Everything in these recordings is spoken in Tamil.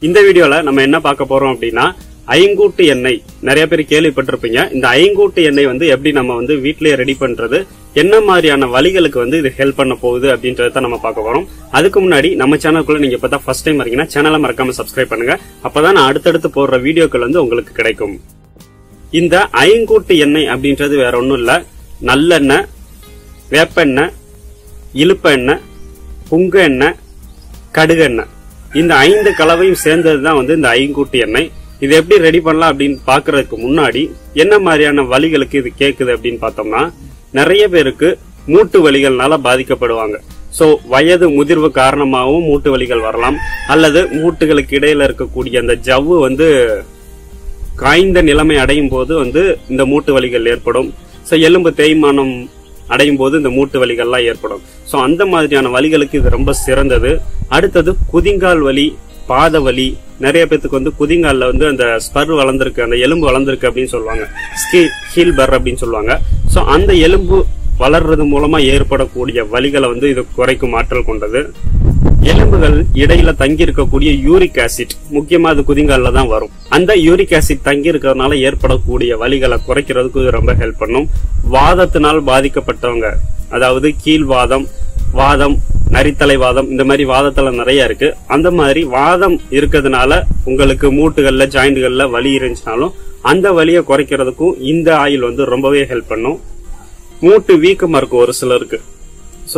இந்த வீடியோல நம்ம என்ன பார்க்க போறோம் அப்படின்னா ஐங்கூட்டு எண்ணெய் நிறைய பேர் கேள்விப்பட்டிருப்பீங்க இந்த ஐங்கூட்டு எண்ணெய் வந்து எப்படி நம்ம வந்து வீட்லயே ரெடி பண்றது என்ன மாதிரியான வழிகளுக்கு வந்து இது ஹெல்ப் பண்ண போகுது அப்படின்றத தான் நம்ம பார்க்க போறோம் அதுக்கு முன்னாடி நம்ம சேனலுக்குள்ள நீங்க இப்பதான் ஃபர்ஸ்ட் டைம் வரீங்கன்னா சேனலை மறக்காம சப்ஸ்கிரைப் பண்ணுங்க அப்பதான் நான் அடுத்தடுத்து போடுற வீடியோக்கள் வந்து உங்களுக்கு கிடைக்கும் இந்த ஐங்கூட்டு எண்ணெய் அப்படின்றது வேற ஒண்ணும் இல்ல நல்லெண்ணெய் வேப்பெண்ணெய் இழுப்ப எண்ணெய் புங்க எண்ணெய் கடுகு எண்ணெய் இந்த ஐந்து கலவையும் சேர்ந்தது தான் வந்து இந்த ஐங்கூட்டு எண்ணெய் இது எப்படி ரெடி பண்ணலாம் அப்படின்னு பாக்குறதுக்கு முன்னாடி என்ன மாதிரியான வலிகளுக்கு இது கேக்குது அப்படின்னு பார்த்தோம்னா நிறைய பேருக்கு மூட்டு வலிகள்னால பாதிக்கப்படுவாங்க சோ வயது முதிர்வு காரணமாகவும் மூட்டு வலிகள் வரலாம் அல்லது மூட்டுகளுக்கு இடையில இருக்கக்கூடிய அந்த ஜவ்வு வந்து காய்ந்த நிலைமை அடையும் போது வந்து இந்த மூட்டு வலிகள் ஏற்படும் ஸோ எலும்பு தேய்மானம் அடையும் போது இந்த மூட்டு வலிகள்லாம் ஏற்படும் ஸோ அந்த மாதிரியான வலிகளுக்கு இது ரொம்ப சிறந்தது அடுத்தது குதிங்கால் வலி பாத வலி நிறைய பேத்துக்கு வந்து குதிங்கால்ல வந்து அந்த ஸ்பர் வளர்ந்துருக்கு அந்த எலும்பு வளர்ந்துருக்கு அப்படின்னு சொல்லுவாங்க ஸ்கி ஹீல் பர் அப்படின்னு சொல்லுவாங்க ஸோ அந்த எலும்பு வளர்றது மூலமா ஏற்படக்கூடிய வலிகளை வந்து இது குறைக்கும் ஆற்றல் கொண்டது எலும்புகள் இடையில தங்கி இருக்கக்கூடிய யூரிக் ஆசிட் முக்கியமா அது குதிங்கால்ல தான் வரும் அந்த யூரிக் ஆசிட் தங்கி இருக்கிறதுனால ஏற்படக்கூடிய வலிகளை குறைக்கிறதுக்கு இது ரொம்ப ஹெல்ப் பண்ணும் வாதத்தினால் பாதிக்கப்பட்டவங்க அதாவது கீழ்வாதம் வாதம் நரித்தலை வாதம் இந்த மாதிரி வாதத்துல நிறைய இருக்கு அந்த மாதிரி வாதம் இருக்கிறதுனால உங்களுக்கு மூட்டுகள்ல ஜாயிண்ட்கள்ல வலி இருந்துச்சுனாலும் அந்த வலியை குறைக்கிறதுக்கும் இந்த ஆயில் வந்து ரொம்பவே ஹெல்ப் பண்ணும் மூட்டு வீக்கமா இருக்கும் ஒரு சிலருக்கு ஸோ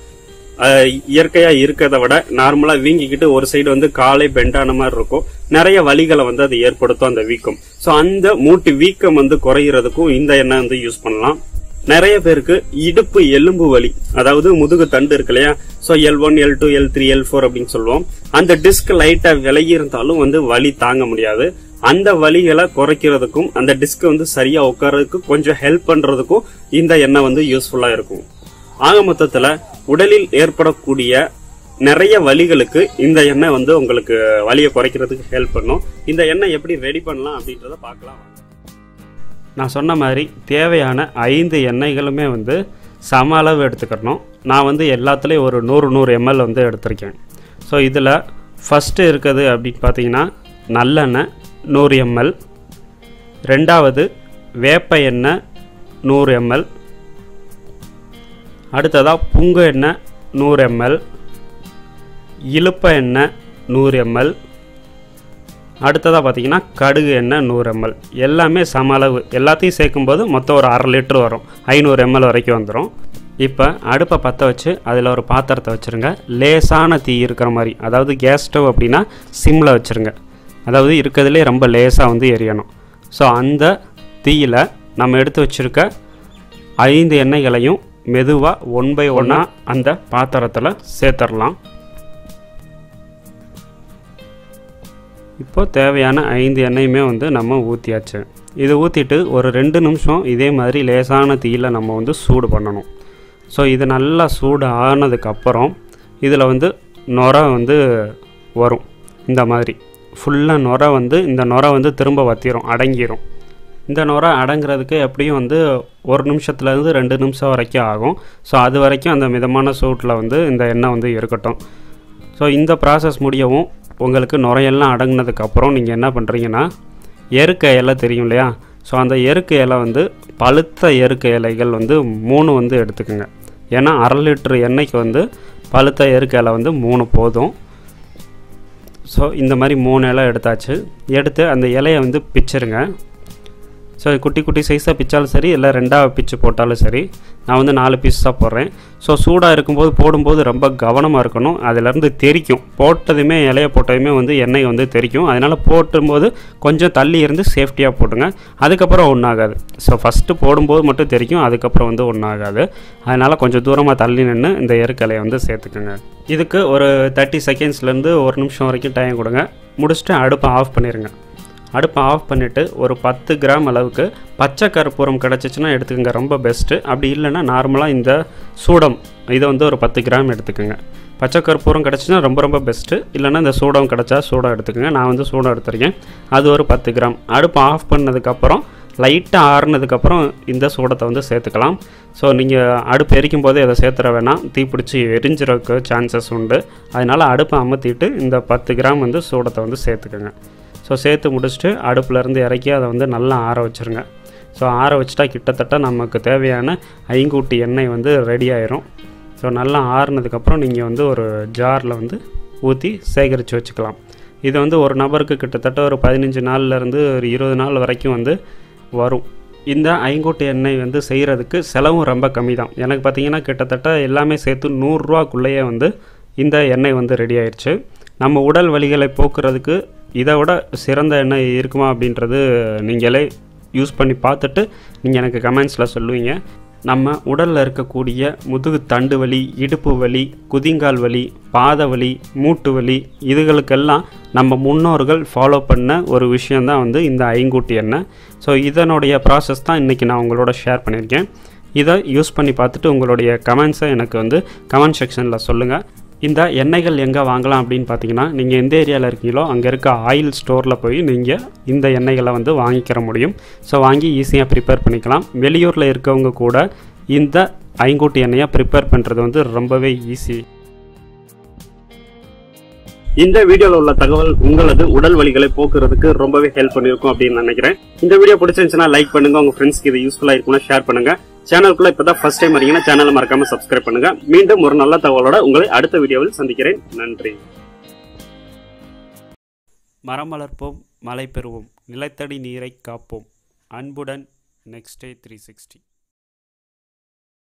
இயற்கையா இருக்கிறத விட நார்மலா வீங்கிக்கிட்டு ஒரு சைடு வந்து காலை பெண்டான மாதிரி இருக்கும் நிறைய வலிகளை வந்து அது ஏற்படுத்தும் அந்த வீக்கம் ஸோ அந்த மூட்டு வீக்கம் வந்து குறையிறதுக்கும் இந்த எண்ணெய் வந்து யூஸ் பண்ணலாம் நிறைய பேருக்கு இடுப்பு எலும்பு வலி அதாவது முதுகு தண்டு இருக்கு இல்லையா so L one L two L three L four அப்படின்னு சொல்லுவோம் அந்த டிஸ்க் லைட்டா விலகி இருந்தாலும் வந்து வலி தாங்க முடியாது அந்த வலிகளை குறைக்கிறதுக்கும் அந்த டிஸ்க் வந்து சரியா உட்கார்றதுக்கு கொஞ்சம் ஹெல்ப் பண்றதுக்கும் இந்த எண்ணெய் வந்து யூஸ்ஃபுல்லா இருக்கும் ஆக மொத்தத்துல உடலில் ஏற்படக்கூடிய நிறைய வலிகளுக்கு இந்த எண்ணெய் வந்து உங்களுக்கு வலியை குறைக்கிறதுக்கு ஹெல்ப் பண்ணும் இந்த எண்ணெய் எப்படி ரெடி பண்ணலாம் அப்படின்றத பார்க்கலாம் வாங்க. நான் சொன்ன மாதிரி தேவையான ஐந்து எண்ணெய்களுமே வந்து சம அளவு எடுத்துக்கணும் நான் வந்து எல்லாத்துலேயும் ஒரு நூறு நூறு எம்எல் வந்து எடுத்திருக்கேன் ஸோ இதில் ஃபஸ்ட்டு இருக்குது அப்படின்னு பார்த்தீங்கன்னா நல்லெண்ணெய் நூறு எம்எல் ரெண்டாவது வேப்ப எண்ணெய் நூறு எம்எல் அடுத்ததாக புங்க எண்ணெய் நூறு எம்எல் இழுப்ப எண்ணெய் நூறு எம்எல் அடுத்ததாக பார்த்தீங்கன்னா கடுகு எண்ணெய் நூறு எம்எல் எல்லாமே சம அளவு எல்லாத்தையும் சேர்க்கும்போது மொத்தம் ஒரு அரை லிட்டர் வரும் ஐநூறு எம்எல் வரைக்கும் வந்துடும் இப்போ அடுப்பை பற்ற வச்சு அதில் ஒரு பாத்திரத்தை வச்சுருங்க லேசான தீ இருக்கிற மாதிரி அதாவது கேஸ் ஸ்டவ் அப்படின்னா சிம்மில் வச்சுருங்க அதாவது இருக்கிறதுலே ரொம்ப லேசாக வந்து எரியணும் ஸோ அந்த தீயில் நம்ம எடுத்து வச்சுருக்க ஐந்து எண்ணெய்களையும் மெதுவாக ஒன் பை ஒன்னாக அந்த பாத்திரத்தில் சேர்த்துடலாம் இப்போ தேவையான ஐந்து எண்ணெயுமே வந்து நம்ம ஊற்றியாச்சு இதை ஊற்றிட்டு ஒரு ரெண்டு நிமிஷம் இதே மாதிரி லேசான தீயில் நம்ம வந்து சூடு பண்ணணும் ஸோ இது நல்லா சூடு ஆனதுக்கப்புறம் இதில் வந்து நுர வந்து வரும் இந்த மாதிரி ஃபுல்லாக நுர வந்து இந்த நுர வந்து திரும்ப வத்திரும் அடங்கிரும் இந்த நுர அடங்குறதுக்கு எப்படியும் வந்து ஒரு நிமிஷத்துலேருந்து ரெண்டு நிமிஷம் வரைக்கும் ஆகும் ஸோ அது வரைக்கும் அந்த மிதமான சூட்டில் வந்து இந்த எண்ணெய் வந்து இருக்கட்டும் ஸோ இந்த ப்ராசஸ் முடியவும் உங்களுக்கு நுரையெல்லாம் அடங்கினதுக்கப்புறம் நீங்கள் என்ன பண்ணுறீங்கன்னா எருக்க இலை தெரியும் இல்லையா ஸோ அந்த எருக்க இலை வந்து பழுத்த எருக்க இலைகள் வந்து மூணு வந்து எடுத்துக்கோங்க ஏன்னா அரை லிட்டர் எண்ணெய்க்கு வந்து பழுத்த எருக்க இலை வந்து மூணு போதும் ஸோ இந்த மாதிரி மூணு இலை எடுத்தாச்சு எடுத்து அந்த இலையை வந்து பிச்சிருங்க ஸோ குட்டி குட்டி சைஸாக பிச்சாலும் சரி இல்லை ரெண்டாக பிச்சு போட்டாலும் சரி நான் வந்து நாலு பீஸாக போடுறேன் ஸோ சூடாக இருக்கும்போது போடும்போது ரொம்ப கவனமாக இருக்கணும் அதிலேருந்து தெரிக்கும் போட்டதுமே இலைய போட்டதுமே வந்து எண்ணெய் வந்து தெரிக்கும் அதனால் போட்டும்போது கொஞ்சம் தள்ளி இருந்து சேஃப்டியாக போட்டுங்க அதுக்கப்புறம் ஒன்றாகாது ஸோ ஃபஸ்ட்டு போடும்போது மட்டும் தெரிக்கும் அதுக்கப்புறம் வந்து ஒன்றாகாது அதனால் கொஞ்சம் தூரமாக தள்ளி நின்று இந்த எருக்கலையை வந்து சேர்த்துக்குங்க இதுக்கு ஒரு தேர்ட்டி செகண்ட்ஸ்லேருந்து ஒரு நிமிஷம் வரைக்கும் டைம் கொடுங்க முடிச்சுட்டு அடுப்பை ஆஃப் பண்ணிடுங்க அடுப்பை ஆஃப் பண்ணிவிட்டு ஒரு பத்து கிராம் அளவுக்கு பச்சை கற்பூரம் கிடச்சிச்சின்னா எடுத்துக்கோங்க ரொம்ப பெஸ்ட்டு அப்படி இல்லைன்னா நார்மலாக இந்த சூடம் இதை வந்து ஒரு பத்து கிராம் எடுத்துக்கோங்க பச்சை கற்பூரம் கிடச்சின்னா ரொம்ப ரொம்ப பெஸ்ட்டு இல்லைன்னா இந்த சூடம் கிடச்சா சூடம் எடுத்துக்கோங்க நான் வந்து சூடம் எடுத்திருக்கேன் அது ஒரு பத்து கிராம் அடுப்பு ஆஃப் பண்ணதுக்கப்புறம் லைட்டாக ஆறுனதுக்கப்புறம் இந்த சூடத்தை வந்து சேர்த்துக்கலாம் ஸோ நீங்கள் அடுப்பு எரிக்கும் போது இதை சேர்த்துற வேணாம் தீப்பிடிச்சி எரிஞ்சிறக்கு சான்சஸ் உண்டு அதனால் அடுப்பை அமர்த்திட்டு இந்த பத்து கிராம் வந்து சூடத்தை வந்து சேர்த்துக்கோங்க ஸோ சேர்த்து முடிச்சுட்டு அடுப்புலேருந்து இறக்கி அதை வந்து நல்லா ஆற வச்சுருங்க ஸோ ஆற வச்சுட்டா கிட்டத்தட்ட நமக்கு தேவையான ஐங்கூட்டி எண்ணெய் வந்து ரெடி ஆயிரும் ஸோ நல்லா ஆறுனதுக்கப்புறம் நீங்கள் வந்து ஒரு ஜாரில் வந்து ஊற்றி சேகரித்து வச்சுக்கலாம் இது வந்து ஒரு நபருக்கு கிட்டத்தட்ட ஒரு பதினஞ்சு நாள்லேருந்து ஒரு இருபது நாள் வரைக்கும் வந்து வரும் இந்த ஐங்கூட்டு எண்ணெய் வந்து செய்கிறதுக்கு செலவும் ரொம்ப கம்மி தான் எனக்கு பார்த்தீங்கன்னா கிட்டத்தட்ட எல்லாமே சேர்த்து நூறுரூவாக்குள்ளேயே வந்து இந்த எண்ணெய் வந்து ரெடி ஆயிடுச்சு நம்ம உடல் வலிகளை போக்குறதுக்கு இதை விட சிறந்த எண்ணெய் இருக்குமா அப்படின்றது நீங்களே யூஸ் பண்ணி பார்த்துட்டு நீங்கள் எனக்கு கமெண்ட்ஸில் சொல்லுவீங்க நம்ம உடலில் இருக்கக்கூடிய முதுகு தண்டு வலி இடுப்பு வலி குதிங்கால் வலி பாத வலி மூட்டு வலி இதுகளுக்கெல்லாம் நம்ம முன்னோர்கள் ஃபாலோ பண்ண ஒரு விஷயந்தான் வந்து இந்த ஐங்கூட்டி எண்ணெய் ஸோ இதனுடைய ப்ராசஸ் தான் இன்றைக்கி நான் உங்களோட ஷேர் பண்ணியிருக்கேன் இதை யூஸ் பண்ணி பார்த்துட்டு உங்களுடைய கமெண்ட்ஸை எனக்கு வந்து கமெண்ட் செக்ஷனில் சொல்லுங்கள் இந்த எண்ணெய்கள் எங்கே வாங்கலாம் அப்படின்னு பார்த்தீங்கன்னா நீங்கள் எந்த ஏரியாவில் இருக்கீங்களோ அங்கே இருக்க ஆயில் ஸ்டோரில் போய் நீங்கள் இந்த எண்ணெய்களை வந்து வாங்கிக்கிற முடியும் ஸோ வாங்கி ஈஸியாக ப்ரிப்பேர் பண்ணிக்கலாம் வெளியூரில் இருக்கவங்க கூட இந்த ஐங்கூட்டி எண்ணெயை ப்ரிப்பேர் பண்ணுறது வந்து ரொம்பவே ஈஸி இந்த வீடியோவில் உள்ள தகவல் உங்களது உடல் வலிகளை போக்குறதுக்கு ரொம்பவே ஹெல்ப் பண்ணிருக்கும் அப்படின்னு நினைக்கிறேன் இந்த வீடியோ பிடிச்சிருந்துச்சுன்னா லைக் பண்ணுங்க உங்க ஃப்ரெண்ட்ஸ்க்கு இது யூஸ்ஃபுல்லா இருக்கும்னா ஷேர் பண்ணுங்க சேனலுக்குள்ள இப்பதான் ஃபர்ஸ்ட் டைம் வரீங்கன்னா சேனலை மறக்காம சப்ஸ்கிரைப் பண்ணுங்க மீண்டும் ஒரு நல்ல தகவலோட உங்களை அடுத்த வீடியோவில் சந்திக்கிறேன் நன்றி மரம் வளர்ப்போம் மழை பெறுவோம் நிலத்தடி நீரை காப்போம் அன்புடன் நெக்ஸ்ட் டே த்ரீ சிக்ஸ்டி